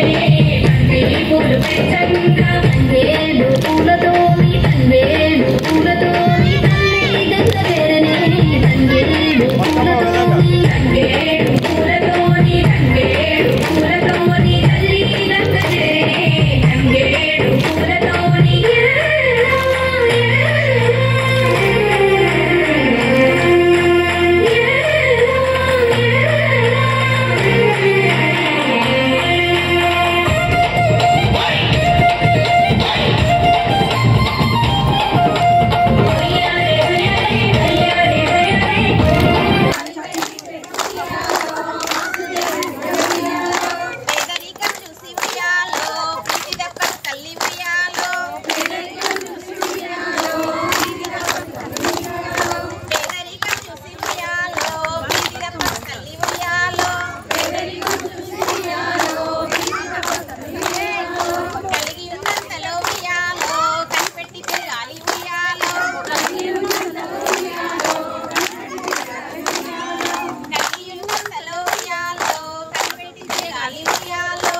పేదరికం చూసి ఉయ్యాలో ప్రీతి దెబ్బలు తల్లి ఉయ్యాలో పేదరికం చూసి ఉయ్యాలో ప్రీతి దెబ్బలు తల్లి ఉయ్యాలో కలిగి ఉన్నంతలో ఉయ్యాలో కనిపెట్టి తిరగాలి ఉయ్యాలో కలిగి ఉన్నంతలో ఉయ్యాలో కనిపెట్టి తిరగాలి ఉయ్యాలో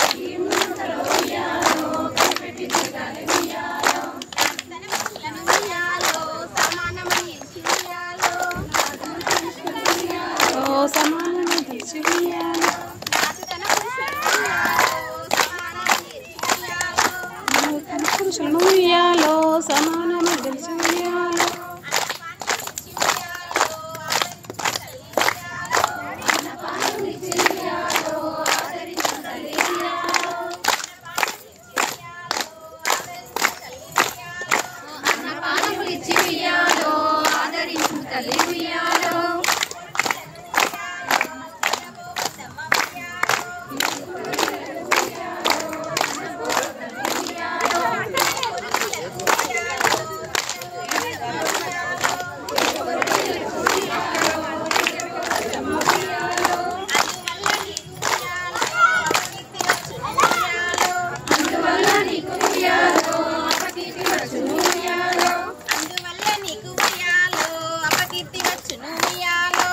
తన పురుషులను ఉయ్యాలో సమానమని ఎంచి ఉయ్యాలో రాజు తన పురుషులను ఉయ్యాలో సమానమని ఎంచి ఉయ్యాలో అందువల్ల నీకు ఉయ్యాలో అపకీర్తి వచ్చును ఉయ్యాలో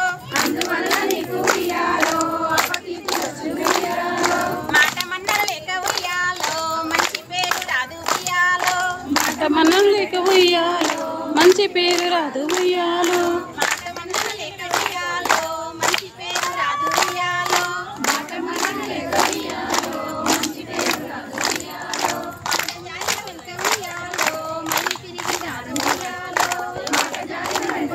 మాట మన్నల లేక ఉయ్యాలో మంచి పేరు రాదు ఉయ్యాలో మనం లేక ఉయ్యాలో మంచి పేరు రాదు ఉయ్యాలో మాట మన్నల లేక ఉయ్యాలో మంచి పేరు రాదు ఉయ్యాలో మాట జారిన వెనుక ఉయ్యాలో మళ్ళీ తిరిగి రాదు ఉయ్యాలో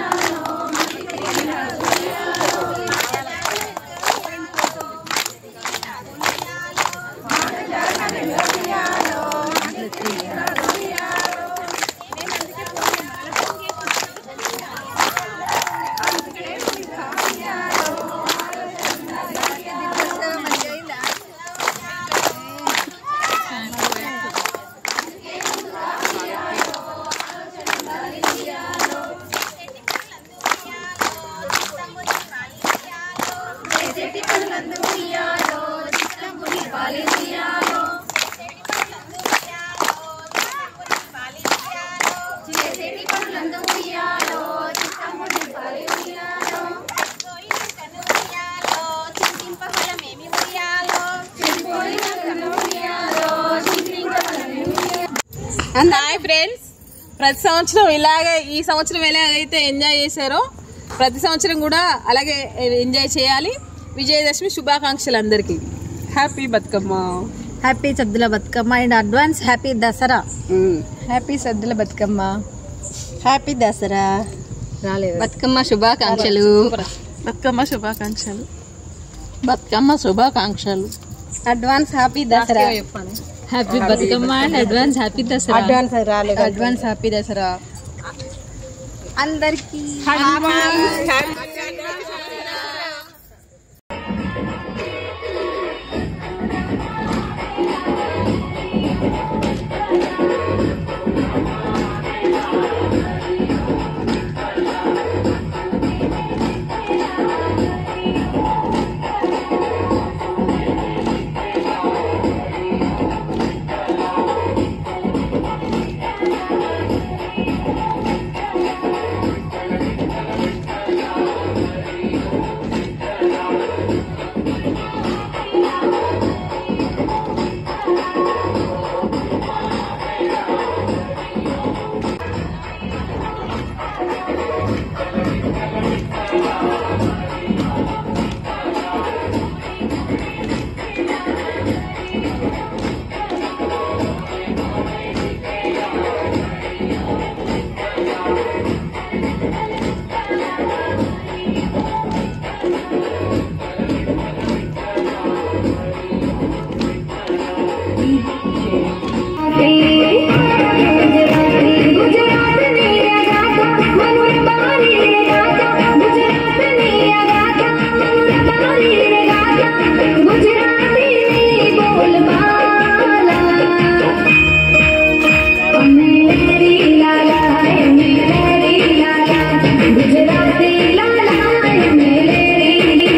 హాయ్ ఫ్రెండ్స్ ప్రతి సంవత్సరం ఇలాగే ఈ సంవత్సరం ఎలాగైతే ఎంజాయ్ చేశారో ప్రతి సంవత్సరం కూడా అలాగే ఎంజాయ్ చేయాలి విజయదశమి శుభాకాంక్షలు అందరికీ happy Bathukamma happy Saddula Bathukamma and advance happy Dasara happy Saddula Bathukamma happy Dasara రాలేదు బతుకమ్మ శుభాకాంక్షలు బతుకమ్మ శుభాకాంక్షలు బతుకమ్మ శుభాకాంక్షలు advance happy Dasara happy Bathukamma and advance happy Dasara advance రాలేదు అడ్వాన్స్ హ్యాపీ దసరా అందరికీ హ్యాపీ